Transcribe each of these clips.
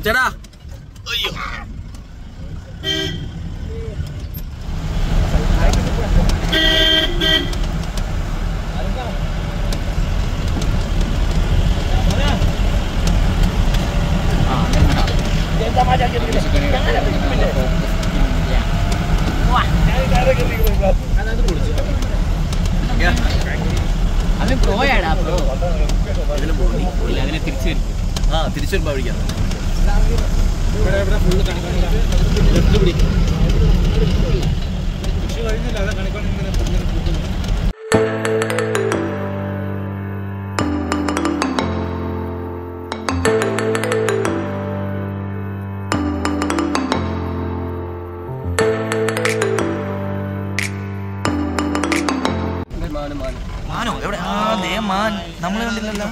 ചേട്ടാ അയ്യോ അത് പ്രോയാടാ ബ്രോ ഇതിലും പോയി ഇല്ല അതിനെ തിരിച്ചു വരും ആ തിരിച്ചു വരുമ്പോ വിളിക്കാം മാനോ എവിടെ ആ ദേ മാൻ നമ്മൾ കണ്ടില്ലല്ലോ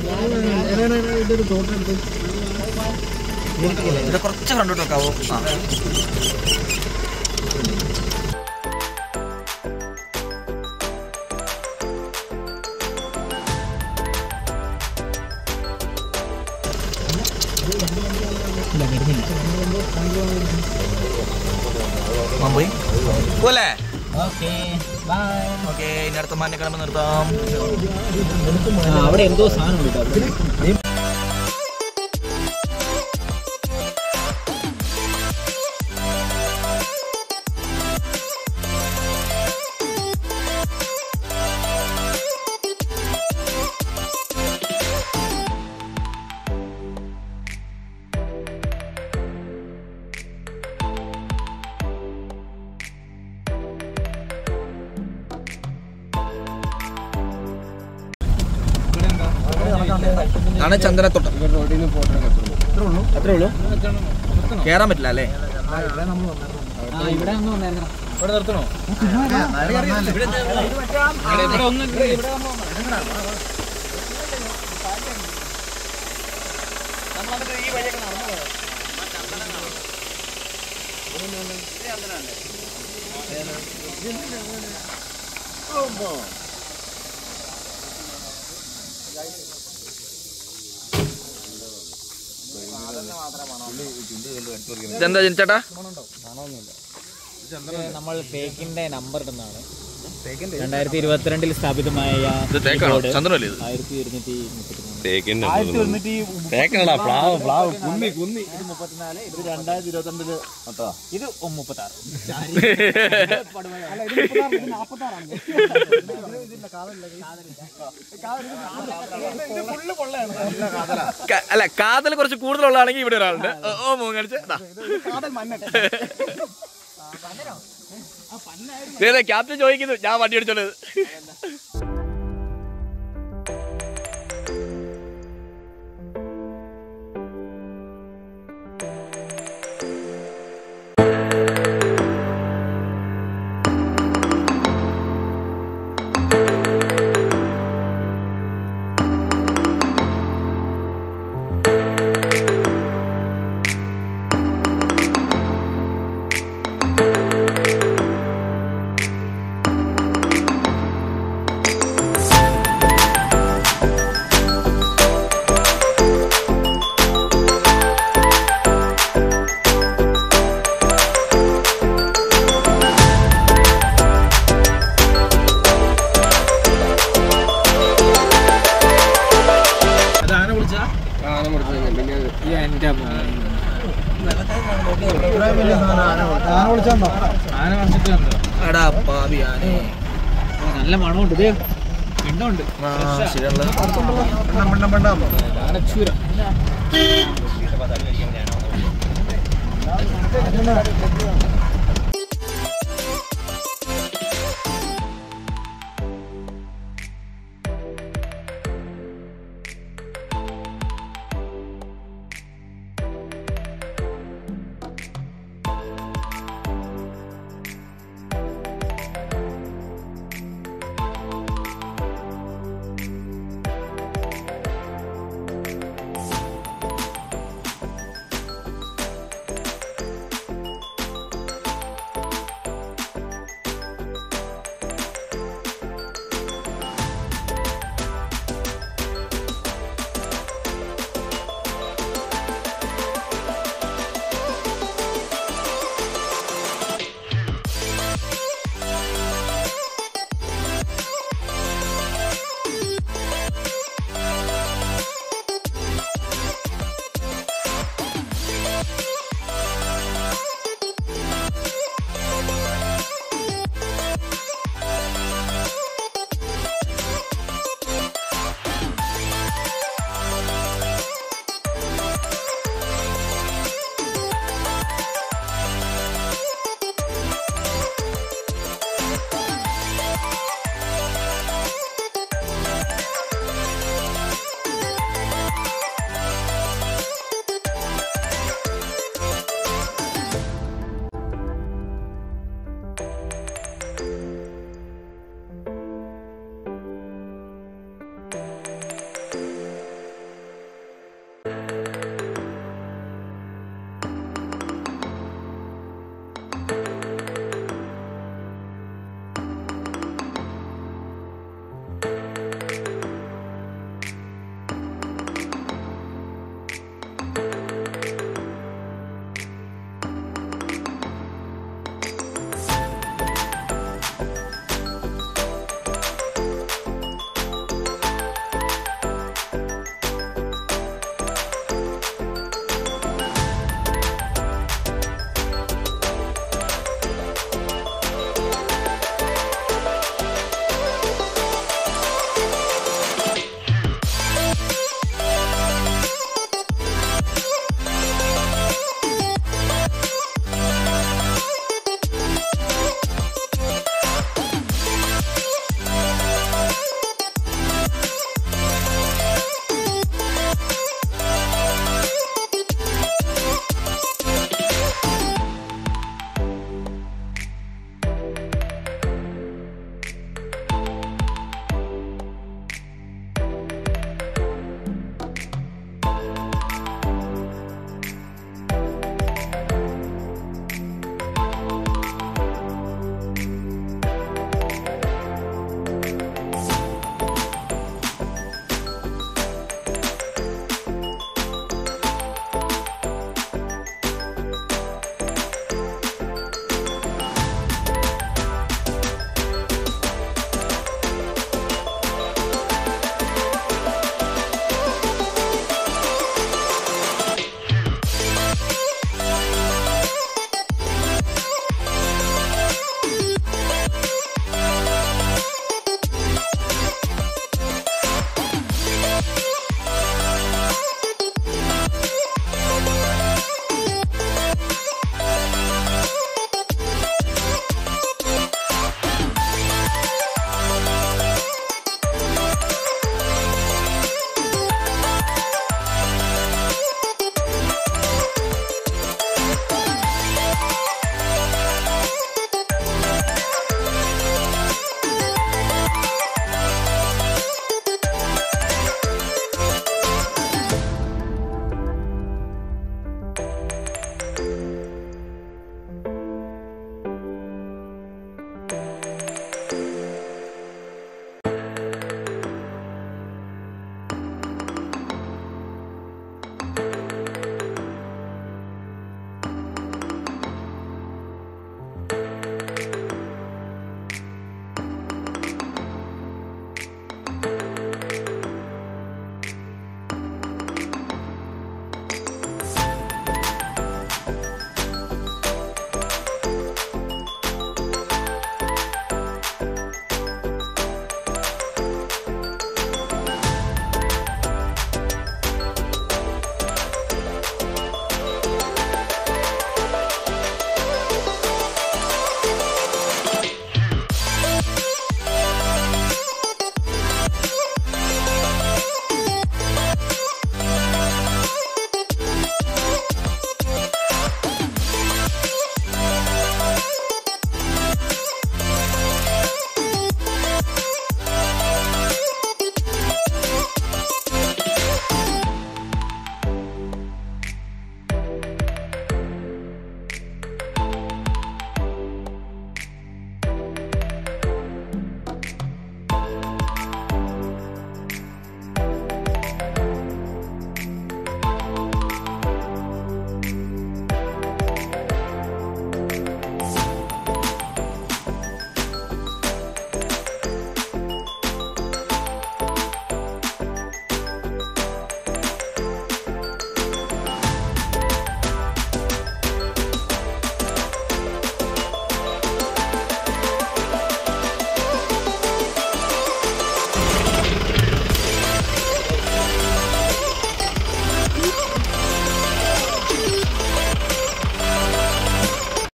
ഇത് കുറച്ച് കണ്ടോട്ട് വെക്കാവോ ആ മാൻ പോയി പോലെ ഓക്കെ ബൈ ഓക്കെ ഇനി അടുത്ത മാനിനെ കാണുമ്പോൾ നിർത്താം അവിടെ എന്തോ സാധനം ഉണ്ട് കേട്ടോ. ആണ് ചന്ദനത്തോട്ടം അത്രേ ഉള്ളൂ കേറാൻ പറ്റില്ല അല്ലേ ആ ഇവിടെ ഒന്ന് വന്നായിരുന്നു ഇവിടെ നിർത്തണോ ഇവിടെ ഒന്ന് ഇവിടെ ഇതെന്താ ജനിച്ചേട്ടാ നമ്മൾ തേക്കിന്റെ നമ്പർ ഇടുന്നതാണ് രണ്ടായിരത്തി ഇരുപത്തിരണ്ടിൽ സ്ഥാപിതമായ ഇത് തേക്കാണോ ബോർഡ് ചന്ദ്രനല്ലേ ഇത് ആയിരത്തി ഒരുന്നൂറ്റി മുപ്പത്തിമൂന്ന് തേക്കണടാ പ്ലാവ് കുന്നി കുന്നി ഇത് മുപ്പത്തിനാല് ഇത് രണ്ടായിരത്തി ഇരുപത്തിരണ്ടില് ഇത് മുപ്പത്തി ആറ് ക- അല്ല കാതൽ കുറച്ച് കൂടുതലുള്ളതാണെങ്കിൽ ഇവിടെ ഒരാളുണ്ട് ഓ, ഓ മോൻ കാണിച്ച് ദാ. ദേ, ദേ, ക്യാപ്റ്റൻ ചോദിക്കുന്നു ഞാൻ വണ്ടി അടിച്ചോളത് എന്റെ എടാ പാവിയാനെ നല്ല മണമുണ്ട് ഇത് പിണ്ടുണ്ട് ആനച്ചൂരം